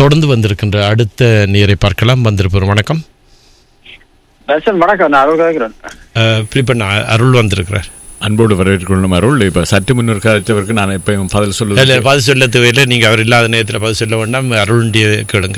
தொடர்ந்து வந்திருக்கின்ற அடுத்த நேரை பார்க்கலாம் வந்திருப்போம் வணக்கம் தர்ஷன் வணக்கம் நான் அருள் கேட்கிறேன் அஹ், பிரிப்பன் அ- அருள் வந்திருக்கிறார் அன்போடு வரவேற்கொள்ளும் அருள் இப்ப சற்று முன்னர் கதைத்தவருக்கு நான் எப்பயும் பதில் இல்ல, சொல்லுவேன் பதில் சொல்ல தேவையில்லை நீங்க அவர் இல்லாத நேரத்தில் பதில் சொல்ல வேண்டாம் அருளுடைய கேளுங்க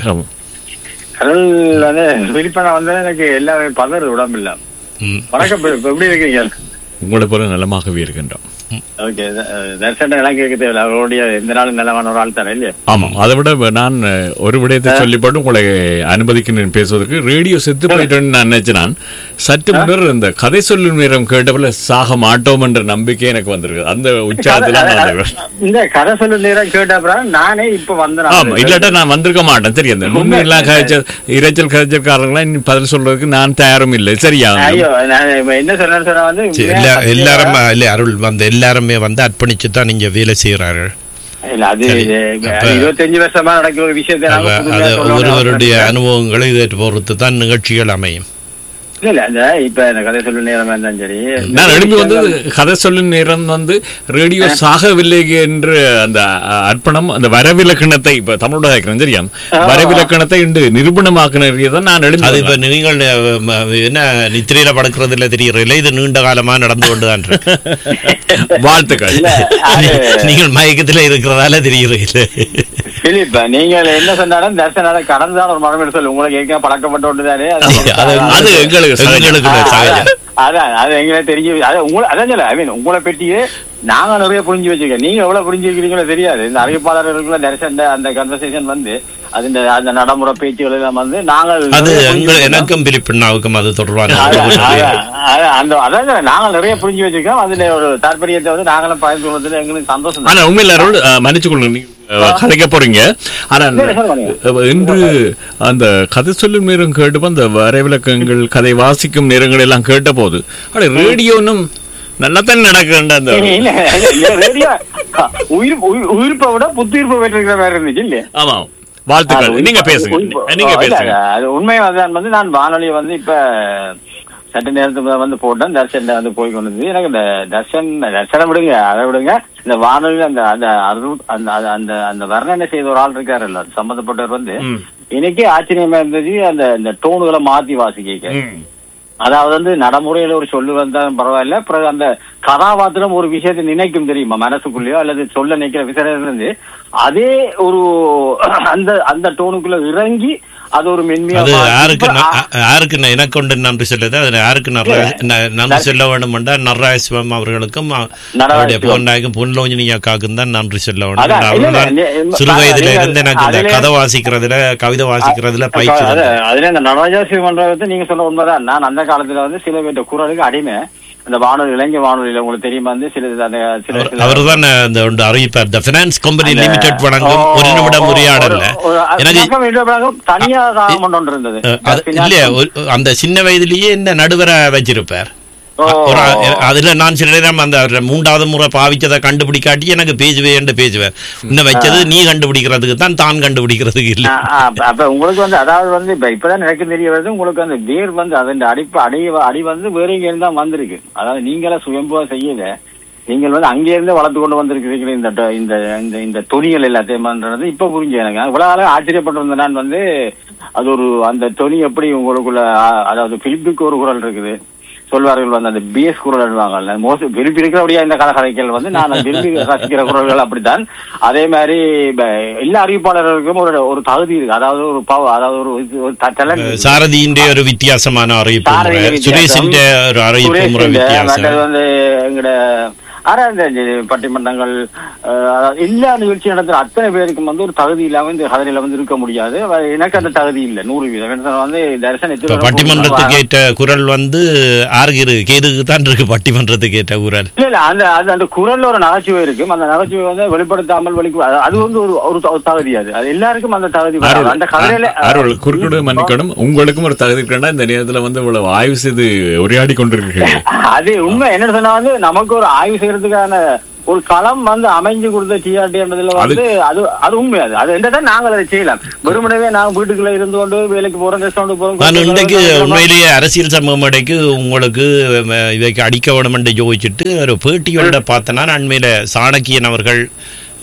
அருள் வந்து விழிப்பன வந்து எனக்கு எல்லாமே பதறு உடம்பு இல்ல ம். வணக்கம் இப்ப- இப்ப எப்படி இருக்கீங்க உங்களை போல நலமாகவே இருக்கின்றோம் ஓகே தர்ஷன் எல்லாம் கேட்க தேவையில்ல அவருடைய எந்த நாளும் நிலவான ஒரு ஆள் தர இல்லையா ஆமாம் அதை விட நான் அஹ், ஒரு விடயத்தை சொல்லிப்பட்டு உங்களை அனுமதிக்கிறேன் பேசுவதற்கு ரேடியோ செத்து போயிட்டேன்னு நான் நினைச்சேன் நான். சற்று முன்னர் இந்த கதை சொல்லும் நேரம் கேட்டபோல சாக மாட்டோம் என்ற நம்பிக்கை எனக்கு வந்திருக்கு அந்த உற்சாகத்துல நான் இருக்கேன். இந்த கதை சொல்லு நேரம் கேட்ட அப்புறம் நானே இப்ப வந்தேன் ஆமா இல்லாட்டா நான் வந்திருக்க மாட்டேன் தெரியும் அந்த உண்மை எல்லாம் கதைச்ச இரைச்சல் கதைச்சல்காரங்களாம் இனி பதில் சொல்றதுக்கு நான் தயாரும் இல்லை சரியா ஐயோ நான் இப்ப என்ன சொன்னேன்னு சொன்னா வந்து சரி, உண்மையா எல்லா சத்தியமா- எல்லாரும் இல்ல அருள் வந்து எல்லாருமே வந்து அர்ப்பணிச்சு தான் நீங்க வேலை செய்கிறார்கள் இல்ல அது சரி. இது, அப்ப- இருபத்தஞ்சு வருஷமா நடக்கிற ஒரு விஷயத்தை நாங்க அப்ப புதுமையா அது சொல்லணும்னு ஒவ்வொருவருடைய அவசியம் இல்லை. அனுபவங்களை இதை பொறுத்து தான் நிகழ்ச்சிகள் அமையும் இல்ல இல்ல அந்த இப்ப இந்த கதை சொல்லு நேரம் இருந்தாலும் சரி நான் எழுப்பி வந்து கதை சொல்லும் நேரம் வந்து ரேடியோ சாகவில்லை என்று அந்த அஹ், அர்ப்பணம் அந்த வரவிலக்கணத்தை இப்ப தமிழோட கேட்கிறேன் சரியா வரவிலக்கணத்தை இன்று நிரூபணமாக்கினதான் நான் அது எழுதி இப்ப நீங்கள் அஹ், ம, என்ன நித்திரையில படுக்கிறதுல தெரியறதில்ல இது நீண்ட காலமா நடந்து கொண்டுதான் இருக்கு வாழ்த்துக்கள் இல்ல அது நீங்கள் மயக்கத்துல இருக்கிறதால தெரியுறீங்க பிலிப் நீங்க என்ன சொன்னாலும் தர்சனால கடந்துதான் ஒரு மரம் சொல்லு உங்களுக்கு ஏற்கனவே பழக்கப்பட்ட ஒன்றுதானே அது அது எங்களுக்கு சகஜம். எங்களுக்கு ஆ, சகஜம். அதான், அதான் அது எங்களுக்கு தெரியும் அது உங்களை அதான் சொல்ல ஐ மீன் உங்களை பற்றியே நாங்க நிறைய புரிஞ்சு வச்சிருக்கோம் நீங்க எவ்வளவு புரிஞ்சு வைக்கிறீங்களோ தெரியாது இந்த அறிவிப்பாளர்களுக்குள்ள தரிசன அந்த கன்வர்சேஷன் வந்து அது அந்த நடைமுறை பேச்சுகள் எல்லாம் வந்து நாங்கள் அது நிறைய புரிஞ்சு எங்கள் வச்சிருக்கோம். எனக்கும் பிலிப்பின்னாவுக்கும் அது தொடர்பான அதான், அனுபவம் அதான், அதான், அந்த அதான் நாங்கள் நிறைய புரிஞ்சு வச்சிருக்கோம் அதுல ஒரு தாற்பயத்தை வந்து நாங்களும் பகிர்ந்து கொள்வதில் எங்களுக்கு சந்தோஷம் தான். ஆனா உண்மையில அருள் அஹ், மன்னிச்சு கொள்ளுங்க நீங்க அஹ், கதைக்க போறீங்க ஆனா இல்ல, இல்ல, சொல்லுங்க. அஹ், இன்று அந்த கதை சொல்லும் நேரம் கேட்டப்போ அந்த வரைவிலக்கங்கள் கதை வாசிக்கும் நேரங்கள் எல்லாம் கேட்ட போது அட ரேடியோனும் நல்லாத்தான் நடக்குன்ற அந்த இல்ல, இல்ல, இல்ல, ரேடியோ உயிர் உயிர்- உயிர்ப்பை விட புத்துயிர்ப்பு பெற்றிருக்கிற மாதிரி இருந்துச்சு இல்லையா ஆமா வாழ்த்துக்கள் அது நீங்க உயிர்ப்பு- பேசுங்க உயிர்ப்பு- நீங்க இல்ல, பேசுங்க அது உண்மை அதுதான் வந்து நான் வானொலியை வந்து இப்ப சட்ட நேரத்துக்கு வந்து போட்டேன் தர்ஷன் வந்து போய் கொண்டு வந்து எனக்கு இந்த தர்ஷன் தர்ஷனை விடுங்க அதை விடுங்க இந்த வானொலியில அந்த அந்த அருள் அந்த அந்த- அந்த அந்த வர்ணனை செய்த ஒரு ஆள் இருக்காருல்ல அது சம்பந்தப்பட்டவர் வந்து ம். எனக்கே ஆச்சரியமா இருந்துச்சு அந்த இந்த டோனுகளை மாத்தி வாசிக்க ம். அதாவது வந்து நடைமுறையில ஒரு சொல்லு வந்தாலும் பரவாயில்ல பிறகு அந்த கதாபாத்திரம் ஒரு விஷயத்தை நினைக்கும் தெரியுமா மனசுக்குள்ளேயோ அல்லது சொல்ல நினைக்கிற விஷயம் இருந்து அதே ஒரு அந்த அந்த டோனுக்குள்ள இறங்கி அது ஒரு மென்மையா அது மாத்தி- யாருக்கு இப்ப, ந- ஆ, அ- யாருக்கு ந- எனக்கு கொண்டு நன்றி சொல்லுது அது யாருக்கு நர்ரா- ந- நன்றி சொல்ல வேண்டும் என்றால் நர்ராயசிவம் அவர்களுக்கும் அ- நரராஜ அவருடைய சிவம். பொன்னாய்க்கும் பொன்லோஞ்சினி அக்காவுக்கும் தான் நன்றி சொல்ல வேண்டும் அதான், இல்ல, அவர்கள் இல்ல, இல்ல, சிறு வயதுல நீங்க இருந்து எனக்கு இந்த அதிலே- கதை வாசிக்கிறதுல கவிதை வாசிக்கிறதுல பயிற்சி அது- இருந்தது. அதுல இந்த நடராஜா சிவன்றது நீங்க சொல்ல உண்மைதான் நான் அந்த காலத்துல வந்து சில பேர்ட்ட குரலுக்கு அடிமை அந்த வானொலி இளைஞர் வானொலியில உங்களுக்கு தெரியுமா வந்து சில அந்த சில அவர்- சில அவர்தான் அந்த ஒன்று அறிவிப்பார் த பினான்ஸ் கம்பெனி அந்த- லிமிடெட் வழங்கும் ஒரு நிமிடம் உரையாடல்ல ஒரு- ஒரு- அது எனக்கு பக்கம் இன்னொரு பக்கம் தனியா ராகம் ஒன்று இருந்தது அஹ், அது இல்லையா ஒரு- அந்த சின்ன வயதிலேயே என்ன நடுவரை வச்சிருப்பார் ஓ. ஒரு அ- அதுல நான் சில நேரம் அந்த அவர் மூன்றாவது முறை பாவிச்சதை கண்டுபிடிக்காட்டி எனக்கு பேசுவேன் பேசுவேன் இன்னும் வச்சது நீ கண்டுபிடிக்கிறதுக்கு தான் தான் கண்டுபிடிக்கிறதுக்கு இல்ல ஆ, ஆ, அப்ப- அப்ப உங்களுக்கு வந்து அதாவது வந்து இப்ப இப்பதான் எனக்கு தெரிய வருது உங்களுக்கு அந்த வேர் வந்து அதன் அடிப்பு அடி அடி வந்து வேற இங்க இருந்து தான் வந்திருக்கு அதாவது நீங்களா சுயம்புவா செய்யல நீங்கள் வந்து அங்கே இருந்து வளர்த்து கொண்டு வந்திருக்கிறீங்க இந்த ட- இந்த இந்த இந்த துணிகள் எல்லாத்தையும் பண்றது இப்ப புரிஞ்சு எனக்கு இவ்வளவு நாளா ஆச்சரியப்பட்டிருந்த நான் வந்து அது ஒரு அந்த துணி எப்படி உங்களுக்குள்ள ஆ, அதாவது பிலிப்புக்கு ஒரு குரல் இருக்குது சொல்வார்கள் வந்து அந்த பிஎஸ் குரல் எழுதுவாங்கல்ல மோஸ்ட் விரும்பி இருக்கிறபடியா இந்த கதை கதைகள் வந்து நான் விரும்பி ரசிக்கிற குரல்கள் அப்படித்தான் அதே மாதிரி இப்ப எல்லா அறிவிப்பாளர்களுக்கும் ஒரு ஒரு தகுதி இருக்கு அதாவது ஒரு பவ அதாவது ஒரு இது- ஒரு talent இருக்கு. சாரதியின் ஒரு வித்தியாசமான அறிவிப்பு சாரதி முறை வித்தியாசம். சுரேஷின் ஒரு அறிவிப்பு முறை சுரேஷின் வித்தியாசம் மற்றது வந்து எங்கட ஆனா இந்த பட்டிமன்றங்கள் அஹ், அதாவது எல்லா நிகழ்ச்சி நடத்துற அத்தனை பேருக்கும் வந்து ஒரு தகுதி இல்லாம இந்த கதையில வந்து இருக்க முடியாது அவ- எனக்கு அந்த தகுதி இல்லை நூறு வீதம் என்ன சொல்ல வந்து இப்ப தரிசனத்தில் பட்டிமன்றத்துக்கு ஏற்ற குரல் வந்து ஆறுக்கு இருக்கு கேதுக்கு தான் இருக்கு பட்டிமன்றத்துக்கு ஏற்ற குரல் இல்ல இல்ல அந்த அது அந்த குரல்ல ஒரு நகைச்சுவை இருக்கும் அந்த நகைச்சுவை வந்து வெளிப்படுத்தாமல் வெளி அது- அது வந்து ஒரு ஒரு த- ஒரு தகுதி அது அது எல்லாருக்கும் அந்த தகுதி வராது. அருள் அந்த கதையில அருள் குறுக்கிடு மன்னிக்கணும் உங்களுக்கும் ஒரு தகுதி இருக்கா இந்த நேரத்துல வந்து இவ்வளவு ஆய்வு செய்து உரையாடி கொண்டிருக்கிறீர்கள் அது உண்மை என்னன்னு சொன்னா வந்து நமக்கு ஒரு ஆய்வு செய்யறதுக்கான ஒரு களம் வந்து அமைஞ்சு கொடுத்த டிஆர்டி என்றதுல வந்து அது அது உண்மை அது அது என்னதான் நாங்கள் அதை செய்யலாம் வெறுமனவே நாங்க வீட்டுக்குள்ள இருந்து கொண்டு வேலைக்கு போறோம் ரெஸ்டாரண்ட் போறோம் நான் இன்றைக்கு கொஞ்சம் உண்மையிலேயே அரசியல் சமூகம் இடைக்கு உங்களுக்கு ம, இதைக்கு அடிக்க வேணும் என்று யோசிச்சுட்டு ஒரு பேட்டியோட பார்த்தனா அண்மையில சாணக்கியன் அவர்கள்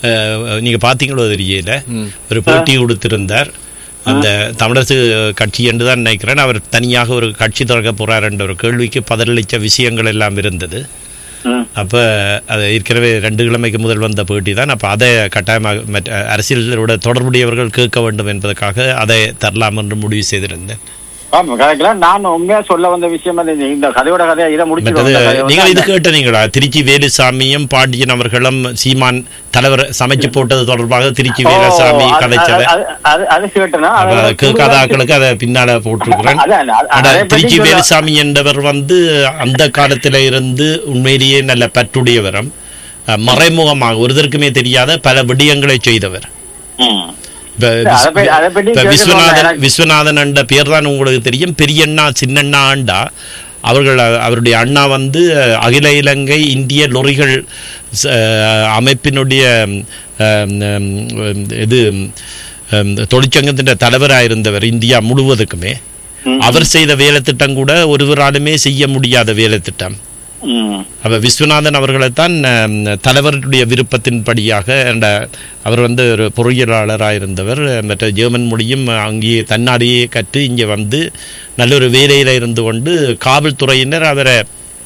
அஹ், நீங்க பாத்தீங்களோ தெரியல ஒரு பேட்டி கொடுத்திருந்தார் அந்த தமிழரசு கட்சி என்று தான் நினைக்கிறேன் அவர் தனியாக ஒரு கட்சி திறக்க போறார் என்ற ஒரு கேள்விக்கு பதிலளித்த விஷயங்கள் எல்லாம் இருந்தது ம். அப்ப அது ஏற்கனவே ரெண்டு கிழமைக்கு முதல் வந்த பேட்டி தான் அப்ப அதை கட்டாயமாக மற்ற அரசியலோட தொடர்புடையவர்கள் கேட்க வேண்டும் என்பதற்காக அதை தரலாம் என்று முடிவு செய்திருந்தேன் ஆமா கரெக்ட்ல நான் உண்மையா சொல்ல வந்த விஷயம் வந்து இந்த- இந்த கதையோட கதையா இதை மற்றது முடிச்சு நீங்கள் இது கேட்டீங்களா திருச்சி வேலுசாமியும் பாண்டியன் அவர்களும் சீமான் தலைவர் சமைச்சு போட்டது தொடர்பாக திருச்சி வேலுசாமி கதைச்சதை அது கேட்டனா அப்ப அதை கேட்காத ஆட்களுக்கு அதை பின்னால போட்டிருக்கிறேன் அதான், அது- ஆனா, அதை பத்தி திருச்சி சொல்ல- வேலுசாமி என்பவர் வந்து அந்த காலத்துல இருந்து உண்மையிலேயே நல்ல பற்றுடையவரும் அஹ், மறைமுகமாக ஒருதற்குமே தெரியாத பல விடயங்களை செய்தவர் ம். இப்ப அதை பத்தி- அதை பத்தி இப்ப கேட்க விஸ்வநாதன் சொன்னேன். விஸ்வநாதன் என்ற பேர் தான் உங்களுக்கு தெரியும் பெரியண்ணா சின்னண்ணா ஆண்டா அவர்கள் அஹ், அவருடைய அண்ணா வந்து அஹ், அகில இலங்கை இந்திய லொரிகள் ச- அஹ், அமைப்பினுடைய அஹ், உம், இது உம், தொழிற்சங்கத்தின் தலைவராக இருந்தவர் இந்தியா முழுவதுக்குமே அவர் செய்த வேலை திட்டம் கூட ஒருவராலுமே செய்ய முடியாத வேலை திட்டம் ம். அப்ப விஸ்வநாதன் அவர்களைத்தான் அஹ், தலைவருடைய விருப்பத்தின்படியாக அந்த அவர் வந்து ஒரு பொறியியலாளராக இருந்தவர் மற்ற ஜெர்மன் மொழியும் அங்கேயே தன்னாடியே கற்று இங்கே வந்து நல்ல ஒரு வேலையில் இருந்து கொண்டு காவல்துறையினர் அவரை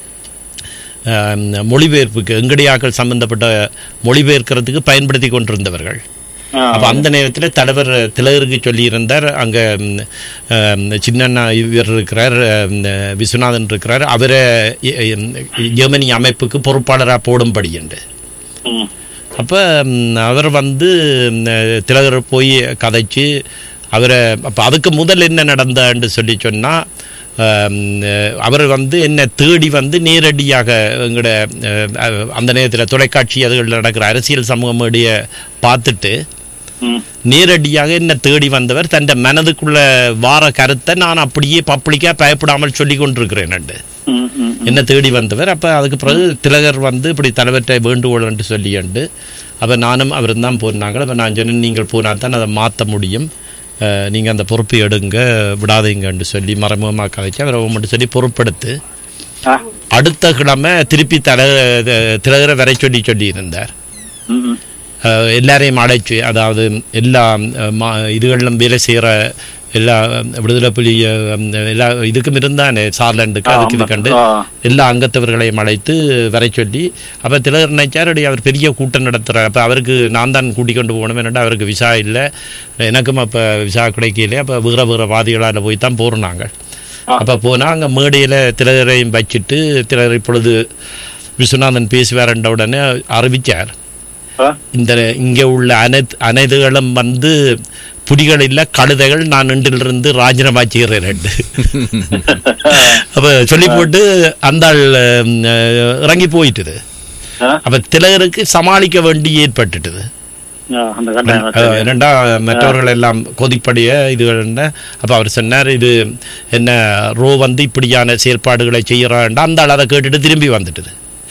அஹ், மொழிபெயர்ப்புக்கு எங்கடியாக்கள் சம்பந்தப்பட்ட மொழிபெயர்க்கிறதுக்கு பயன்படுத்தி கொண்டிருந்தவர்கள் ஆ. அப்ப அந்த நேரத்தில் தலைவர் திலகருக்கு சொல்லியிருந்தார் அங்க ம், அஹ், சின்னண்ணா இவர் இருக்கிறார் அஹ், விஸ்வநாதன் இருக்கிறார் அவரை எ- எ- ஜெர்மனி அமைப்புக்கு பொறுப்பாளராக போடும்படி என்று ம். அப்ப ம், அவர் வந்து ம், திலகர் போய் கதைச்சு அவரை அப்ப அதுக்கு முதல் என்ன நடந்தான்னு சொல்லி சொன்னா ஆம், அவர் வந்து என்னை தேடி வந்து நேரடியாக எங்களோட அஹ், அந்த நேரத்தில் தொலைக்காட்சி அதுகளில் நடக்கிற அரசியல் சமூக மேடியை பார்த்துட்டு ம். நேரடியாக என்ன தேடி வந்தவர் தன் மனதுக்குள்ள வார கருத்தை நான் அப்படியே பப்ளிக்கா பயப்படாமல் சொல்லி கொண்டிருக்கிறேன் ம். ம். என்ன தேடி வந்தவர் அப்ப அதுக்கு பிறகு திலகர் வந்து இப்படி தலைவர்கிட்ட வேண்டுகோள் என்று சொல்லியண்டு அப்ப நானும் அவரும் தான் போனாங்க அப்ப நான் சொன்னேன் நீங்கள் போனால் தான் அதை மாற்ற முடியும் அஹ், நீங்க அந்த பொறுப்பை எடுங்க விடாதீங்கன்னு சொல்லி மறைமுகமாக கதைச்சு அவரை மட்டும் சொல்லி பொறுப்பெடுத்து ஆ. அடுத்த கிழமை திருப்பி தல திலகரை வரை சொல்லி சொல்லி இருந்தார் ம். ம். அஹ், எல்லாரையும் அழைச்சு அதாவது எல்லா அஹ், மா இதுகளிலும் வேலை செய்கிற எல்லா அஹ், விடுதலை புலி அஹ், எல்லா இதுக்கும் இருந்தானே சார்லண்டுக்கு அதுக்கு இது கண்டு ஆ. எல்லா அங்கத்தவர்களையும் அழைத்து வரை சொல்லி அப்போ திலகர் நினைச்சார் "அடி, அவர் பெரிய கூட்டம் நடத்துகிறார் அப்போ அவருக்கு நான் தான் கூட்டிக் கொண்டு போகணும் என்னடா அவருக்கு விசா இல்லை எனக்கும் அப்போ விசா கிடைக்கல அப்போ வீர வீர வாதிகளால் போய் தான் போகிறோம் நாங்கள் அப்போ போனால் அங்கே மேடையில் திலகரையும் வச்சுட்டு திலகர் இப்பொழுது விஸ்வநாதன் பேசுவார்ன்ற உடனே அறிவிச்சார் ஆ. இந்த இங்கே உள்ள அனைத்து அனைத்துகளும் வந்து புலிகள் இல்ல கழுதைகள் நான் இன்றிலிருந்து ராஜினாமா செய்கிறேன் ரெண்டு அப்ப சொல்லி போட்டு அந்த ஆள் அஹ், இறங்கி போயிட்டுது ஆ. அப்ப திலகருக்கு சமாளிக்க வேண்டி ஏற்பட்டுட்டுது ஆ, அந்த கட்டாயம் அஹ், என்னடா மற்றவர்கள் எல்லாம் கொதிப்படைய இதுகள் என்ன அப்ப அவர் சொன்னார் இது என்ன ரோ வந்து இப்படியான செயல்பாடுகளை செய்யறான்டா அந்த ஆள் அதை கேட்டுட்டு திரும்பி வந்துட்டுது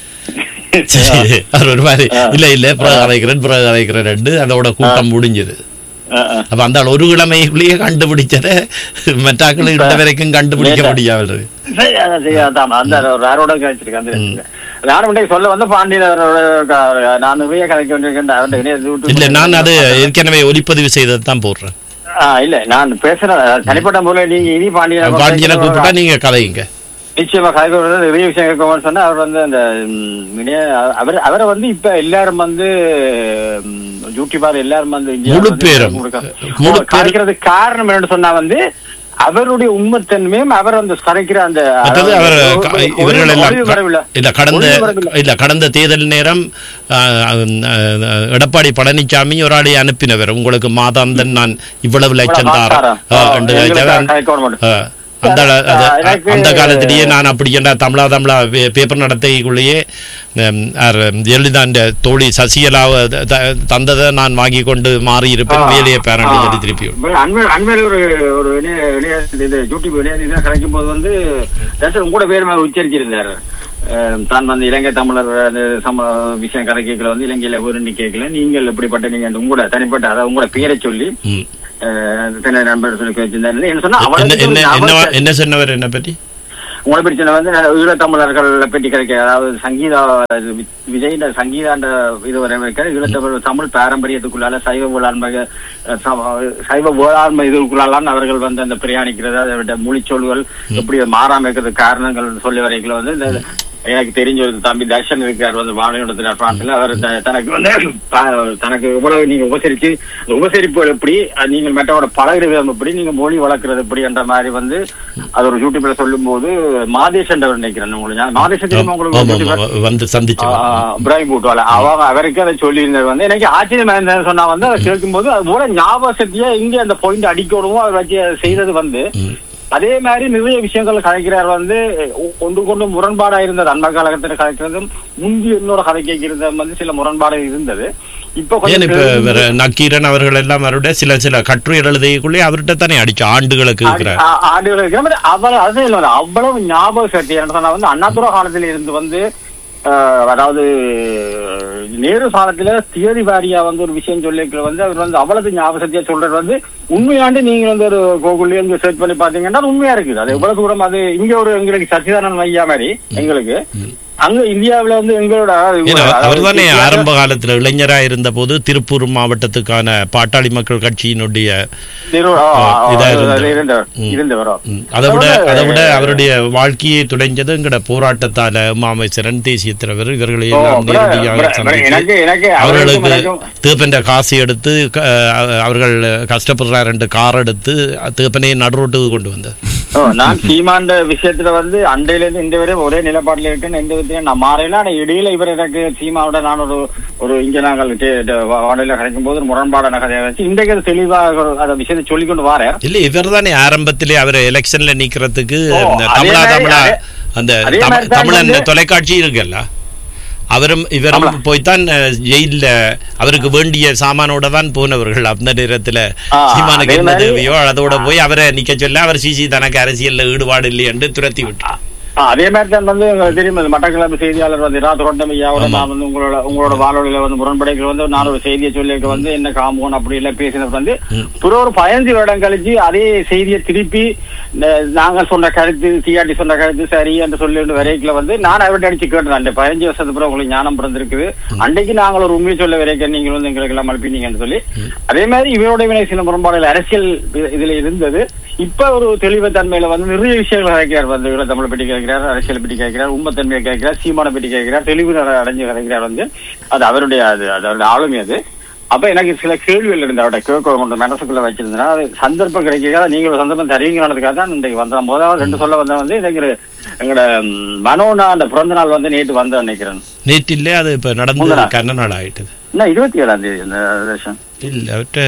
சரி, அவர் ஒரு மாதிரி இல்ல இல்ல பிறகு அதைக்கிறேன் பிறகு அதைக்கிறேன் அதோட கூட்டம் முடிஞ்சது ஆ, ஆ. அப்ப அந்த ஆள் ஒரு கிழமைக்குள்ளேயே கண்டுபிடிச்சத மற்றாக்கள் இட்ட வரைக்கும் கண்டுபிடிக்க முடியாது சரி, அதான் சரி, அதான். அந்த ஒரு ஆரோட கழிச்சிருக்கேன் அந்த இடத்துல. நானும் உன்னை சொல்ல வந்து பாண்டியன் அவரோட க- நான் நிறைய கதைக்க வேண்டியிருக்கேன் அவர்கிட்ட இணையத்தை விட்டு- இல்ல நான் அது ஏற்கனவே ஒளிப்பதிவு செய்தது தான் போடுறேன் ஆ, இல்ல நான் பேசுறேன் தனிப்பட்ட முறையில் நீங்க இனி பாண்டியன் பாண்டியனை கூப்பிட்டா நீங்க கதைங்க நிச்சயமா கலைஞர் நிறைய விஷயம் கேட்கணும்னு சொன்னா அவர் வந்து அந்த ம், இணைய- அவர் அவரை வந்து இப்ப எல்லாரும் வந்து ம், யூடியூபர் எல்லாரும் வந்து இந்தியாவுல முழு வந்து பேரும். கொடுக்க- முழு பேரும். கலைக்கிறதுக்கு காரணம் என்னன்னு சொன்னா வந்து அவருடைய உண்மைத்தன்மையும் அவர் வந்து கலைக்கிற அந்த மற்றது அவர் அதாவது க- ஒளி- இவர்கள் எல்லாம் ஒளி வரவில்லை. இல்ல கடந்த ஒளி வரவில்லை. இல்ல கடந்த தேர்தல் நேரம் ஆ, ஆ, எடப்பாடி பழனிசாமி ஒரு ஆளை அனுப்பினவர் உங்களுக்கு மாதாந்தன் நான் இவ்வளவு லட்சம் தாரேன் ஆ, என்று எங்களுக்கு கேட்டவன், கலைக்க ஆ, அந்த அது எனக்கு- அந்த காலத்திலேயே நான் அப்படி என்ன தமிழா தமிழா பே- பேப்பர் நடத்தைக்குள்ளேயே ம், ஆர் ஜெயலலிதா இந்த தோழி சசிகலாவை த- த- தந்ததை நான் வாங்கி கொண்டு மாறி இருப்பேன் வேலையை பேரண்டி சொல்லி திருப்பி அண்மையில் அண்மையில் ஒரு ஒரு இணைய இணைய இது யூடியூப் இணைய இதை கலைக்கும் போது வந்து தசர் கூட பேர் மேல உச்சரிச்சிருந்தார் அஹ், தான் வந்து இலங்கை தமிழர் அந்த சம விஷயம் கதை கேட்கல வந்து இலங்கையில ஒரு கேட்கல நீங்கள் எப்படிப்பட்ட நீங்க அந்த உங்களோட தனிப்பட்ட அதாவது உங்களோட பேரை சொல்லி ம். அஹ், தன்னை நண்பர் சொல்லி வச்சிருந்தாரு என்ன சொன்னா என்ன அவளுக்கு என்ன ஒரு என்ன நபர் என்ன சொன்னவர் என்ன பற்றி உங்களை பிரச்சனை வந்து நான் ஈழத்தமிழர்கள் பற்றி கிடைக்க அதாவது சங்கீதா இது வி- விஜயின் சங்கீதாண்ட இது வரை வைக்க ஈழத்தமிழ் தமிழ் பாரம்பரியத்துக்குள்ளால சைவ வேளாண்மை அஹ், ச- சைவ வேளாண்மை இதுக்குள்ளால அவர்கள் வந்து அந்த பிரயாணிக்கிறது அதை விட மொழிச்சொல்கள் எப்படி மாறாம இருக்கிறது காரணங்கள் சொல்லி வரைக்கும் வந்து இந்த எனக்கு தெரிஞ்ச ஒரு தம்பி தர்ஷன் இருக்கார் வந்து வாழையோட பிரான்ஸ்ல அவர் த- தனக்கு வந்து ப- தனக்கு எவ்வளவு நீங்க உபசரிச்சு அந்த உபசரிப்பு எப்படி அது நீங்கள் மற்றவோட பழகிற விதம் எப்படி நீங்க மொழி வளர்க்கறது எப்படி என்ற மாதிரி வந்து அது ஒரு யூடியூப்ல சொல்லும் போது மாதேஷ் என்றவர் நினைக்கிறேன் உங்களுக்கு மாதேஷ் தெரியுமா உங்களுக்கு ஆமா YouTuber? ஆமா வந்து சந்திச்சு பிரைம் பூட்டுவால அவங்க அவருக்கு அதை சொல்லியிருந்தது வந்து எனக்கு ஆச்சரியமா இருந்தது சொன்னா வந்து அதை கேட்கும்போது அது போல ஞாபக சக்தியா இங்க அந்த பாயிண்ட் அடிக்கணுமோ அதை வச்சு அதை செய்தது வந்து அதே மாதிரி நிறைய விஷயங்கள் கதைக்கிறார் வந்து ஒ- ஒன்று கொண்டு முரண்பாடா இருந்தது அந்த காலகட்டத்தில் கதைக்கிறதும் முந்தி இன்னொரு கதை கேட்கிறதும் வந்து சில முரண்பாடு இருந்தது இப்ப ஏன் இப்ப கொஞ்சம் வேற நக்கீரன் அவர்கள் எல்லாம் அவருடைய சில சில கட்டுரை எழுதியக்குள்ளே அவர்கிட்ட தானே அடிச்சு ஆண்டுகளுக்கு இருக்கிறார் ஆ- ஆண்டுகள் இருக்கிற மாதிரி அவ்வளவு அது இல்லை அவ்வளவு ஞாபக சக்தி என்ன சொன்னா வந்து அண்ணாதுர காலத்துல இருந்து வந்து ஆஹ், அதாவது நேரு காலத்துல தியரி வாரியா வந்து ஒரு விஷயம் சொல்லிருக்கிற வந்து அவர் வந்து அவ்வளவு ஞாபக சக்தியா சொல்றது வந்து உண்மையாண்டு நீங்க வந்து ஒரு கோகுல்ல இருந்து சர்ச் பண்ணி பாத்தீங்கன்னா அது உண்மையா இருக்குது அது எவ்வளவு தூரம் அது இங்க ஒரு எங்களுக்கு சச்சிதானந்த ஐயா மாதிரி எங்களுக்கு அங்க இந்தியாவுல வந்து எங்களோட ஏன்னா அதாவது அவர் தானே இந்தியாவுல- ஆரம்ப காலத்துல இளைஞரா இருந்த போது திருப்பூர் மாவட்டத்துக்கான பாட்டாளி மக்கள் கட்சியினுடைய நிறு- ஆ, ஆ, ஆ, இதா அது இருந்தவர். இருந்தவர் ம். இருந்தவரோ ம், அதை விட அதாவது- அதை விட அவருடைய வாழ்க்கையை துடைஞ்சது எங்கட போராட்டத்தால மாமேசரன் தேசிய தலைவர் இவர்களை ஓ, எல்லாம் பிர- நேரடியாக பிர- சந்தித்து எனக்கு எனக்கு அவர்களுக்கும் அவர்களுக்கு எனக்கும் தீப்பென்ற காசு எடுத்து க- அஹ், அவர்கள் கஷ்டப்படுற ரெண்டு கார் எடுத்து தீப்பனையை நடுரோட்டுக்கு கொண்டு வந்தார் ஓ, நான் சீமாண்ட விஷயத்துல வந்து அண்டையில இருந்து இந்த வரையும் ஒரே நிலப்பாட்டுல இருக்கேன் எந்த விதத்தையும் நான் மாறையில ஆனா இடையில இவர் எனக்கு சீமாவோட நான் ஒரு ஒரு இங்க நாங்கள் வானிலை கிடைக்கும் போது ஒரு முரண்பாடான கதையை வச்சு இன்றைக்கு அது தெளிவாக ஒரு அந்த விஷயத்தை சொல்லிக் கொண்டு வாரேன் இல்ல இவர் தானே ஆரம்பத்திலே அவர் எலெக்ஷன்ல நிக்கிறதுக்கு ஓ, இந்த அதே தமிழா மாதிரி- தமிழா அதே- அந்த அதே தமிழ் மாதிரி தான் தமிழன் வந்து- தொலைக்காட்சி இருக்குல்ல அவரும் இவரும் ஆமா. போய்த்தான் அஹ், ஜெயில்ல அவருக்கு வேண்டிய சாமானோட தான் போனவர்கள் அந்த நேரத்துல ஆ, சீமானுக்கு அதே என்ன மாதிரி- தேவையோ அதோட போய் அவரை நிக்க சொல்ல அவர் சிசி தனக்கு அரசியல்ல ஈடுபாடு இல்லை என்று துரத்தி விட்டார் ஆ, அதே மாதிரி தான் வந்து உங்களுக்கு தெரியும் இந்த மட்டக்கிழமை செய்தியாளர் வந்து ரா தொடர்ந்தமையாவோட நான் வந்து உங்களோட உங்களோட வானொலியில வந்து முரண்படைகள் வந்து நான் ஒரு செய்தியை சொல்லியிருக்க வந்து என்ன காமோன் அப்படி எல்லாம் பேசினது வந்து பிற ஒரு பதினஞ்சு வருடம் கழிச்சு அதே செய்தியை திருப்பி இந்த நாங்க சொன்ன கருத்து சிஆர்டி சொன்ன கருத்து சரி என்று சொல்லி வரைக்கும் வந்து நான் அவர்கிட்ட அடிச்சு கேட்டேன் அந்த பதினஞ்சு வருஷத்துக்கு பிறகு உங்களுக்கு ஞானம் பிறந்திருக்குது அன்றைக்கு நாங்கள் ஒரு உண்மையை சொல்ல வரைக்கும் நீங்கள் வந்து எங்களுக்கு எல்லாம் அனுப்பினீங்கன்னு சொல்லி அதே மாதிரி இவரோட வினை சில முரண்பாடுகள் அரசியல் இது- இதுல இருந்தது இப்ப ஒரு தெளிவு தன்மையில வந்து நிறைய விஷயங்கள் கதைக்கிறார் வந்து ஈழ தமிழை பற்றி கேட்கிறார் அரசியல் பற்றி கேட்கிறார் உண்மைத்தன்மையை கேட்கிறார் சீமானை பற்றி கேட்கிறார் தெளிவு நட- அடைஞ்சு கதைக்கிறார் வந்து அது அவருடைய அது அது அவருடைய ஆளுமை அது அப்ப எனக்கு சில கேள்விகள் இருந்த அவருடைய கேட்க கொண்டு மனசுக்குள்ள வச்சிருந்தேன் அது சந்தர்ப்பம் கிடைக்காத நீங்க ஒரு சந்தர்ப்பம் தருவீங்கிறதுக்காக தான் இன்றைக்கு வந்தேன் முதலாவது ரெண்டு சொல்ல வந்த வந்து எங்க எங்களோட ம், மனோனா அந்த பிறந்த நாள் வந்து நேற்று வந்த நினைக்கிறேன் நேற்றில்லே அது இப்ப நடந்து முந்தனா. கண்ண நாள் ஆயிட்டது என்ன இருபத்தி ஏழாம் தேதி இந்த வருஷம் இல்ல அவர்கிட்ட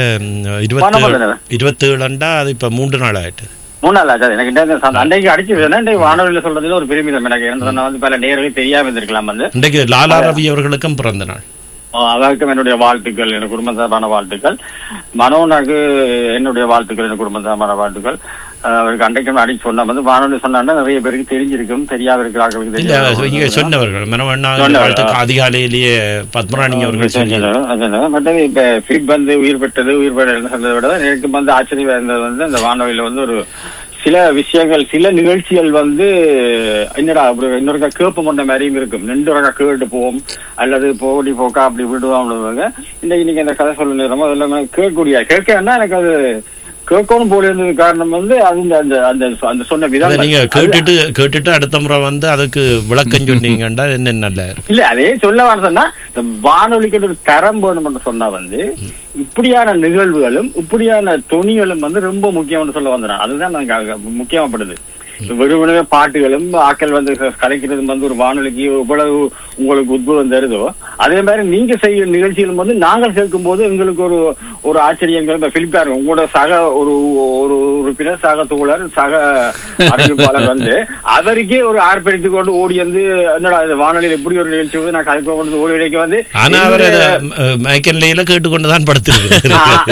பணம் இருபத்தி தானே? இருபத்தி ஏழுண்டா அது இப்ப மூன்று நாள் ஆயிட்டது மூணு நாள் ஆச்சு எனக்கு இந்த சந்த- அன்றைக்கு அடிச்சு இன்றைக்கு வானொலியில சொல்றதுல ஒரு பெருமிதம் எனக்கு என்ன சொன்னா வந்து பல நேர்களுக்கு தெரியாம இருந்திருக்கலாம் வந்து இன்றைக்கு லாலா ரவி அவர்களுக்கும் பிறந்த நாள் அஹ் அவருக்கும் என்னுடைய வாழ்த்துக்கள் என் குடும்ப சார்பான வாழ்த்துக்கள் மனோனாக்கு என்னுடைய வாழ்த்துக்கள் என் குடும்ப சார்பான வாழ்த்துக்கள் அஹ் அவருக்கு அன்றைக்கும் அடிச்சு சொன்னா வந்து வானொலி சொன்னா நிறைய பேருக்கு தெரிஞ்சிருக்கும் தெரியாத இருக்கிறார்களுக்கு இல்ல தெரியும் இங்க சொன்னவர்கள் மனவண்ணா சொன்னவர், வாழ்த்துக்கு அதிகாலையிலேயே பத்மராணி அவர்கள் சொல்லி மற்றது இப்ப பிலிப் வந்து உயிர் பெற்றது உயிர் பெற்றது சொன்னதை விட எனக்கு வந்து ஆச்சரியம் இருந்தது வந்து அந்த வானொலியில வந்து ஒரு சில விஷயங்கள் சில நிகழ்ச்சிகள் வந்து என்னடா அப்படி இன்னொரு கேப்பம் கொண்ட மாதிரியும் இருக்கும் ரெண்டு ரக கேட்டு போவோம் அல்லது போடி போக்கா அப்படி விடுவோம் இன்னைக்கு நீங்க இந்த கதை சொல்ல நேரமோ அதெல்லாம் கேட்கக்கூடிய கேட்கன்னா எனக்கு அது கேட்கணும் போல இருந்தது காரணம் வந்து அது இந்த- அந்த அந்த அந்த சொன்ன அதை விதம் நீங்க கேட்டுட்டு கேட்டுட்டு அடுத்த முறை வந்து அதுக்கு விளக்கம் சொன்னீங்கன்னா என்ன நல்லா இருக்கும் இல்ல அதே சொல்ல வரதுன்னா இந்த வானொலிக்கு ஒரு தரம் வேணும்னு சொன்னா வந்து இப்படியான நிகழ்வுகளும் இப்படியான துணிகளும் வந்து ரொம்ப முக்கியம்னு சொல்ல வந்தேன் அதுதான் எனக்கு அங்க முக்கியமாப்படுது வெறுமனவே பாட்டுகளும் ஆக்கள் வந்து கலைக்கிறது வந்து ஒரு வானொலிக்கு எவ்வளவு உங்களுக்கு உத்புதம் தருதோ அதே மாதிரி நீங்க செய்ய நிகழ்ச்சிகளும் வந்து நாங்கள் சேர்க்கும் போது எங்களுக்கு ஒரு ஒரு ஆச்சரியங்கள் இப்ப பிலிப்பாரு உங்களோட சக ஒரு ஒரு உறுப்பினர் சக தோழர் சக அறிவிப்பாளர் வந்து அவருக்கே ஒரு ஆர்ப்பரித்து கொண்டு ஓடி வந்து என்னடா இது வானொலியில் எப்படி ஒரு நிகழ்ச்சி வந்து நான் கலைப்ப கொண்டு ஓடி வைக்க வந்து ஆனா அவர் என்னுடைய- மயக்கன்லையில கேட்டுக்கொண்டுதான் படுத்திருக்கிறார்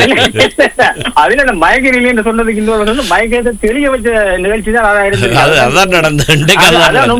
ஆ, அதுல அந்த மயக்கரிலே என்று சொன்னதுக்கு இன்னொரு வந்து மயக்கத்தை தெளிய வச்ச நிகழ்ச்சி தான் அதான் அது இருந்தது அதான் நடந்த இன்றைக்கு அது- அதான் அதான் நடந்தது. உண்மை